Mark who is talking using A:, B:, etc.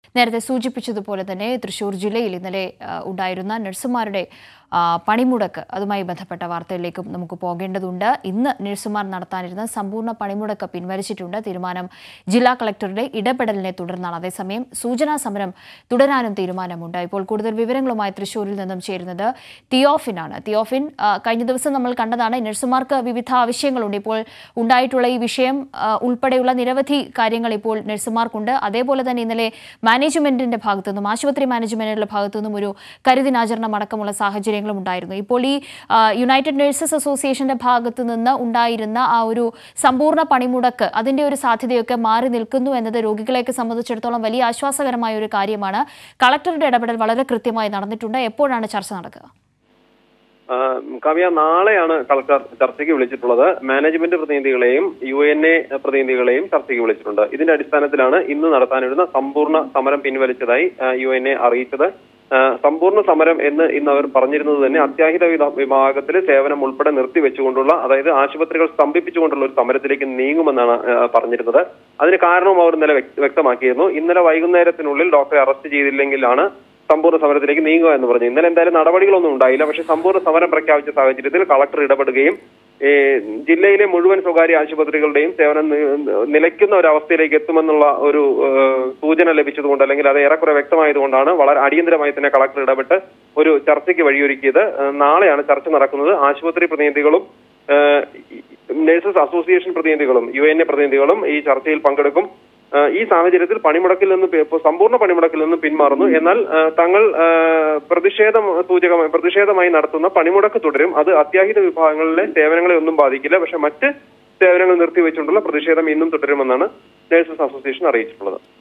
A: നേരത്തെ സൂചിപ്പിച്ചതുപോലെ തന്നെ തൃശൂർ ജില്ലയിൽ ഇന്നലെ ആ, ഉണ്ടായിരുന്ന നഴ്സുമാരുടെ ആ, പണിമുടക്ക് അതുമായി ബന്ധപ്പെട്ട വാർത്തയിലേക്കും നമുക്ക് പോകേണ്ടതുണ്ട് ഇന്ന് നഴ്സുമാർ നടത്താനിരുന്ന സമ്പൂർണ്ണ പണിമുടക്ക് പിൻവലിച്ചിട്ടുണ്ട് തീരുമാനം ജില്ലാ കളക്ടറുടെ ഇടപെടലിനെ തുടർന്നാണ് അതേസമയം സൂചനാ സമരം തുടരാനും തീരുമാനമുണ്ട് ഇപ്പോൾ കൂടുതൽ വിവരങ്ങളുമായി തൃശൂരിൽ നിന്നും ചേരുന്നത് തിയോഫിനാണ് തിയോഫിൻ ആ, കഴിഞ്ഞ ദിവസം നമ്മൾ കണ്ടതാണ് നഴ്സുമാർക്ക് വിവിധ ആവശ്യങ്ങളുണ്ട് ഇപ്പോൾ ഉണ്ടായിട്ടുള്ള ഈ വിഷയം ആ, ഉൾപ്പെടെയുള്ള നിരവധി കാര്യങ്ങൾ ഇപ്പോൾ നഴ്സുമാർക്കുണ്ട് അതേപോലെ തന്നെ ഇന്നലെ മാനേജ്മെന്റിന്റെ ഭാഗത്തു നിന്നും ആശുപത്രി മാനേജ്മെന്റിന്റെ ഭാഗത്തു നിന്നും ഒരു കരിദിനാചരണം അടക്കമുള്ള സാഹചര്യങ്ങളും ഉണ്ടായിരുന്നു ഇപ്പോൾ ഈ ആ, യുണൈറ്റഡ് നഴ്സസ് അസോസിയേഷന്റെ ഭാഗത്തു നിന്ന് ഉണ്ടായിരുന്ന ആ ഒരു സമ്പൂർണ്ണ പണിമുടക്ക് അതിന്റെ ഒരു സാധ്യതയൊക്കെ മാറി നിൽക്കുന്നു എന്നത് രോഗികളെയൊക്കെ സംബന്ധിച്ചിടത്തോളം വലിയ ആശ്വാസകരമായ ഒരു കാര്യമാണ് കളക്ടറുടെ ഇടപെടൽ വളരെ കൃത്യമായി നടന്നിട്ടുണ്ട് എപ്പോഴാണ് ചർച്ച നടക്കുക
B: ആ, കവിയ നാളെയാണ് കളക്ടർ ചർച്ചയ്ക്ക് വിളിച്ചിട്ടുള്ളത് മാനേജ്മെന്റ് പ്രതിനിധികളെയും യു എൻ എ പ്രതിനിധികളെയും ചർച്ചയ്ക്ക് വിളിച്ചിട്ടുണ്ട് ഇതിന്റെ അടിസ്ഥാനത്തിലാണ് ഇന്ന് നടത്താനിരുന്ന സമ്പൂർണ്ണ സമരം പിൻവലിച്ചതായി യു എൻ എ അറിയിച്ചത് ആ, സമ്പൂർണ്ണ സമരം എന്ന് ഇന്ന് അവർ പറഞ്ഞിരുന്നത് തന്നെ അത്യാഹിത വിധ- വിഭാഗത്തിൽ സേവനം ഉൾപ്പെടെ നിർത്തിവെച്ചുകൊണ്ടുള്ള അതായത് ആശുപത്രികൾ സ്തംഭിപ്പിച്ചുകൊണ്ടുള്ള ഒരു സമരത്തിലേക്ക് നീങ്ങുമെന്നാണ് ആ, പറഞ്ഞിരുന്നത് അതിന് കാരണവും അവർ ഇന്നലെ വ്യക്ത- വ്യക്തമാക്കിയിരുന്നു ഇന്നലെ വൈകുന്നേരത്തിനുള്ളിൽ ഡോക്ടറെ അറസ്റ്റ് ചെയ്തില്ലെങ്കിലാണ് സമ്പൂർണ്ണ സമരത്തിലേക്ക് നീങ്ങുക എന്ന് പറഞ്ഞു ഇന്നലെ എന്തായാലും നടപടികളൊന്നും ഉണ്ടായില്ല പക്ഷേ സമ്പൂർണ്ണ സമരം പ്രഖ്യാപിച്ച സാഹചര്യത്തിൽ കളക്ടർ ഇടപെടുകയും ഏ, ജില്ലയിലെ മുഴുവൻ സ്വകാര്യ ആശുപത്രികളുടെയും സേവനം നി- നിലയ്ക്കുന്ന ഒരു അവസ്ഥയിലേക്ക് എത്തുമെന്നുള്ള ഒരു ഏ, സൂചന ലഭിച്ചതുകൊണ്ട് അല്ലെങ്കിൽ അത് ഏറെക്കുറെ വ്യക്തമായതുകൊണ്ടാണ് വളരെ അടിയന്തരമായി തന്നെ കളക്ടർ ഇടപെട്ട് ഒരു ചർച്ചയ്ക്ക് വഴിയൊരുക്കിയത് ഏ, നാളെയാണ് ചർച്ച നടക്കുന്നത് ആശുപത്രി പ്രതിനിധികളും ഏഹ് നഴ്സസ് അസോസിയേഷൻ പ്രതിനിധികളും യു എൻ എ പ്രതിനിധികളും ഈ ചർച്ചയിൽ പങ്കെടുക്കും ഏഹ് ഈ സാഹചര്യത്തിൽ പണിമുടക്കിൽ നിന്ന് പി- ഇപ്പോൾ സമ്പൂർണ്ണ പണിമുടക്കിൽ നിന്ന് പിന്മാറുന്നു എന്നാൽ ഏഹ് തങ്ങൾ ഏഹ് പ്രതിഷേധം സൂചകമായി പ്രതിഷേധമായി നടത്തുന്ന പണിമുടക്ക് തുടരും അത് അത്യാഹിത വിഭാഗങ്ങളിലെ സേവനങ്ങളെ ഒന്നും ബാധിക്കില്ല പക്ഷെ മറ്റ് സേവനങ്ങൾ നിർത്തിവെച്ചുകൊണ്ടുള്ള പ്രതിഷേധം ഇന്നും തുടരുമെന്നാണ് നഴ്സസ് അസോസിയേഷൻ അറിയിച്ചിട്ടുള്ളത്